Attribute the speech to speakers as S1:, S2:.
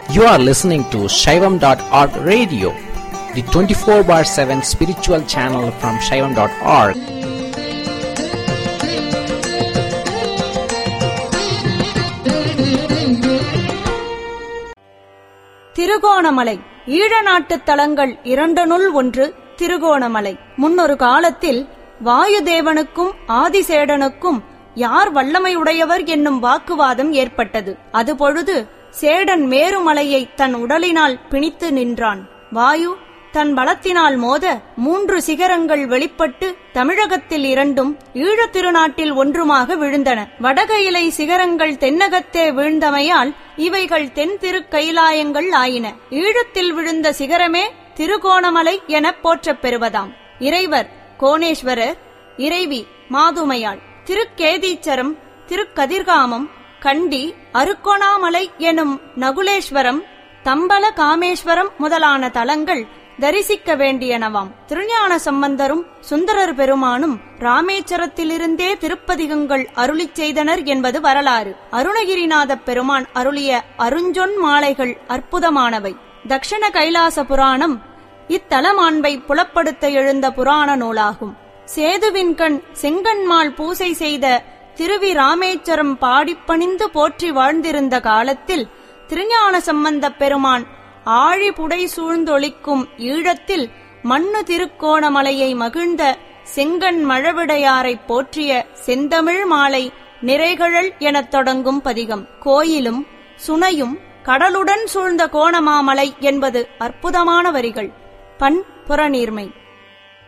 S1: You are listening to Shaivam.org radio, the 24 bar 7 spiritual channel from Shaivam.org.
S2: Trincomalee ஈழ நாட்டுத் தலங்கள் இரண்டனுள் ஒன்று திருகோணமலை முன்னொரு காலத்தில் வாயுதேவனுக்கும் ஆதிசேடனுக்கும் யார் வல்லமை உடையவர் என்னும் வாக்குவாதம் ஏற்பட்டது அதுபொழுது சேடன் மேருமலையை தன் உடலினால் பிணித்து நின்றான் வாயு தன் பலத்தினால் மோத மூன்று சிகரங்கள் வெளிப்பட்டு தமிழகத்தில் இரண்டும் ஈழத் திருநாட்டில் ஒன்றுமாக விழுந்தன வடக இலை சிகரங்கள் தென்னகத்தே வீழ்ந்தமையால் இவைகள் தென் திருக்கைலாயங்கள் ஆயின ஈழத்தில் விழுந்த சிகரமே திருகோணமலை எனப் போற்றப் பெறுவதாம் இறைவர் கோணேஸ்வரர் இறைவி மாதுமையாள் திருக்கேதீச்சரம் திருக்கதிர்காமம் கண்டி அருக்கோணாமலை எனும் நகுலேஸ்வரம் தம்பல காமேஸ்வரம் முதலான தலங்கள் தரிசிக்க வேண்டியனவாம் திருஞான சம்பந்தரும் சுந்தரர் பெருமானும் ராமேச்சரத்திலிருந்தே திருப்பதிகங்கள் அருளிச் செய்தனர் என்பது வரலாறு அருணகிரிநாத பெருமான் அருளிய அருஞ்சொன் மாலைகள் அற்புதமானவை தக்ஷண கைலாச புராணம் இத்தலமாண்பை புலப்படுத்த எழுந்த புராண நூலாகும் சேதுவின் கண் செங்கண்மாள் பூசை செய்த திருவி ராமேச்சரம் பாடிப்பணிந்து போற்றி வாழ்ந்திருந்த காலத்தில் திருஞான சம்பந்தப் பெருமான் ஆழி புடை சூழ்ந்தொளிக்கும் ஈழத்தில் மண்ணு திருக்கோணமலையை மகிழ்ந்த செங்கண் மழவிடையாரைப் போற்றிய செந்தமிழ் மாலை நிறைகழல் எனத் தொடங்கும் பதிகம் கோயிலும் சுனையும் கடலுடன் சூழ்ந்த கோணமாமலை என்பது அற்புதமான வரிகள் பண் புறநீர்மை